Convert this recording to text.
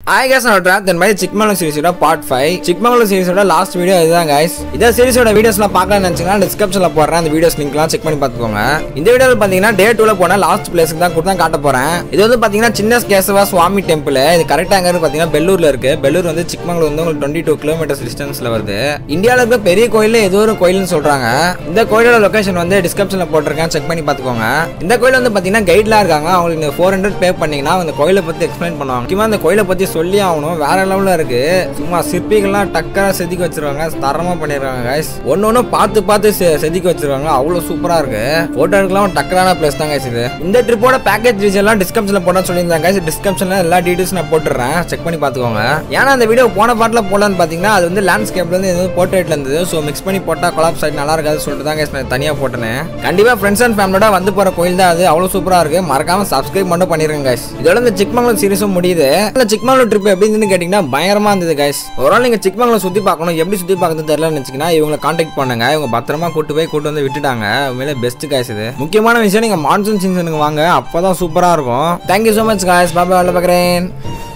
hi guys நான் ட்ராப் தென் மாதிரி சிக்மங்களூர் சீரிஸோட பார்ட் ஃபைவ் சிக்மங்களூர் சீரிஸோட லாஸ்ட் வீடியோ இதுதான் guys இதே சீரிஸோட வீடியோஸ்லாம் பார்க்கலாம்னு நினச்சிங்கன்னா டிஸ்கிரிப்ஷனில் போடுறேன் அந்த வீடியோஸ் லிங்க்லாம் செக் பண்ணி பார்த்துக்கோங்க இந்த வீடியோவில் பார்த்தீங்கன்னா டே டூவில் போன லாஸ்ட் பிளேஸுக்கு தான் கொடுத்து தான் காட்ட போகிறேன் இது வந்து பார்த்தீங்கன்னா சின்ன கேசவா சுவாமி டெம்பிள் இது கரெக்டாக எங்கே பார்த்தீங்கன்னா பெல்லூரில் இருக்கு பெல்லூர் வந்து சிக்மங்களூர் வந்து உங்களுக்கு டுவெண்ட்டி டூ கிலோமீட்டர்ஸ் டிஸ்டன்ஸில் வருது இந்தியாவில் இருக்க பெரிய கோயில் ஏதோ ஒரு கோயில்னு சொல்கிறாங்க இந்த கோயிலோட லொகேஷன் வந்து டிஸ்கிரிப்ஷனில் போட்டிருக்கேன் செக் பண்ணி பார்த்துக்கோங்க இந்த கோயில் வந்து பார்த்தீங்கன்னா கைட்லாம் இருக்காங்க அவங்களுக்கு நீங்கள் ஃபோர் ஹண்ட்ரட் பே பண்ணீங்கன்னா அந்த கோயிலை பற்றி எக்ஸ்பிளைன் பண்ணுவாங்க முக்கியமாக அந்த கோயிலை பற்றி சொல்லி ஆகணும் வேற லெவலில் இருக்கு சும்மா சிற்பிகள்லாம் டக்கராக செதுக்கி வச்சிருக்காங்க தரமாக பண்ணிருக்காங்க guys ஒன்று ஒன்று பார்த்து பார்த்து செ- செதுக்கி வச்சிருக்காங்க அவ்வளோ சூப்பராக இருக்கு ஃபோட்டோ எடுக்கலாம் டக்கரான பிளேஸ் தான் guys இது இந்த ட்ரிப்போட பேக்கேஜ் டீச்சர்லாம் டிஸ்கிரிப்ஷனில் போட சொல்லியிருந்தாங்க guys டிஸ்கிரிப்ஷனில் எல்லா டீட்டெயில்ஸ் நான் போட்டுடுறேன் செக் பண்ணி பார்த்துக்கோங்க ஏன்னா அந்த வீடியோ போன பாட்டில் போடலான்னு பார்த்தீங்கன்னா அது வந்து லேண்ட்ஸ்கேப்லேருந்து எதுவும் போர்ட்ரேட்ல இருந்தது ஸோ மிக்ஸ் பண்ணி போட்டால் கொலாப் சைட் நல்லா இருக்காது சொல்லிட்டு தான் guys நான் தனியாக போட்டேன் கண்டிப்பாக ஃப்ரெண்ட்ஸ் அண்ட் ஃபேமிலியோட வந்து போகிற கோயில் தான் அது அவ்வளோ சூப்பராக இருக்கு மறக்காம சப்ஸ்கிரைப் மட்டும் பண்ணிருங்க guys இதோட இந்த சிக்மங்களூர் சீரிஸும் முடியுது இந்த சிக்மங்களூர் ட்ரிப் எப்படி இருந்துன்னு கேட்டிங்கன்னா பயங்கரமா இருந்தது guys ஒரு நாள் நீங்கள் சிக்மங்களூர் சுற்றி பார்க்கணும் எப்படி சுற்றி பார்க்கறது தெரியலன்னு நினச்சிங்கன்னா இவங்களை காண்டாக்ட் பண்ணுங்க இவங்க பத்திரமா கூட்டு போய் கூட்டு வந்து விட்டுட்டாங்க உண்மையிலே பெஸ்ட் guys இது முக்கியமான விஷயம் நீங்கள் மான்சூன் சீசனுக்கு வாங்க அப்போ தான் சூப்பராக இருக்கும் தேங்க்யூ ஸோ மச் guys பாபா வேலை பார்க்குறேன்